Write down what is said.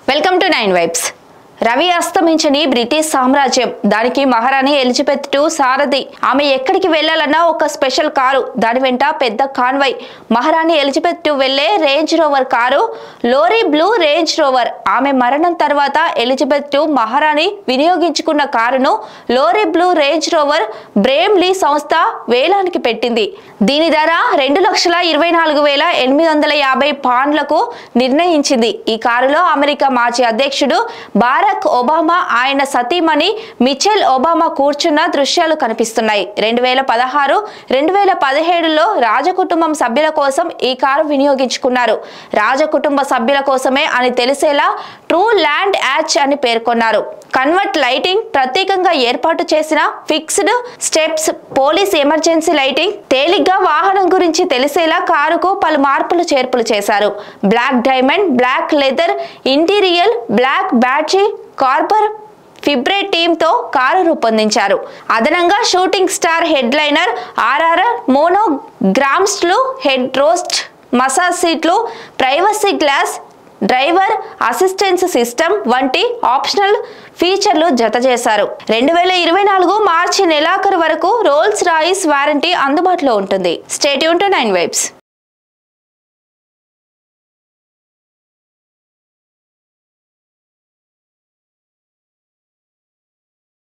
welcome to nine vibes రవి అస్తమించని British సామ్రాజ్యం దానికి మహారాణి ఎలిజబెత్ టు సారథి ఆమె ఎక్కడికి వెళ్ళాలన్నా ఒక స్పెషల్ కారు దాని వెంట పెద్ద కాన్వై మహారాణి ఎలిజబెత్ టు వెళ్లే Range Rover car Loire blue Range Rover ఆమె మరణం తర్వాత ఎలిజబెత్ టు మహారాణి వినియోగించుకున్న కారును Loire blue Range Rover Bramley సంస్థ వేలానికి పెట్టింది దీని ధర రెండు లక్షల ఇరవై నాలుగు వేల ఎనిమిది వందల యాభై పాండ్లకు నిర్ణయించింది ఈ కారులో అమెరికా మాజీ అధ్యక్షుడు బారక్ ఒబామా ఆయన సతీమణి మిచెల్ ఒబామా కూర్చున్న దృశ్యాలు కనిపిస్తున్నాయి రెండు వేల పదహారు రెండు వేల పదిహేడులో రాజకుటుంబం సభ్యుల కోసం ఈ కారు వినియోగించుకున్నారు రాజకుటుంబ సభ్యుల కోసమే అని తెలిసేలా ట్రూ ల్యాండ్ యాచ్ అని పేర్కొన్నారు కన్వర్ట్ లైటింగ్ ప్రత్యేకంగా ఏర్పాటు చేసిన fixed steps police emergency lighting తేలిగ్గా వాహనం గురించి తెలిసేలా కారుకు పలు మార్పులు చేర్పులు చేశారు black diamond black leather interior black battery carbon fibre టీంతో కారు రూపొందించారు అదనంగా shooting star head liner RR మోనో గ్రామ్స్లు హెడ్ రోస్ట్ మసాజ్ సీట్లు privacy glass driver assistance system వంటి ఆప్షనల్ ఫీచర్లు జత చేశారు రెండు వేల ఇరవై నాలుగు మార్చి నెలాఖరు వరకు రోల్స్ రాయిస్ వారంటీ అందుబాటులో ఉంటుంది స్టేట్యూన్ టు నైన్ వైబ్స్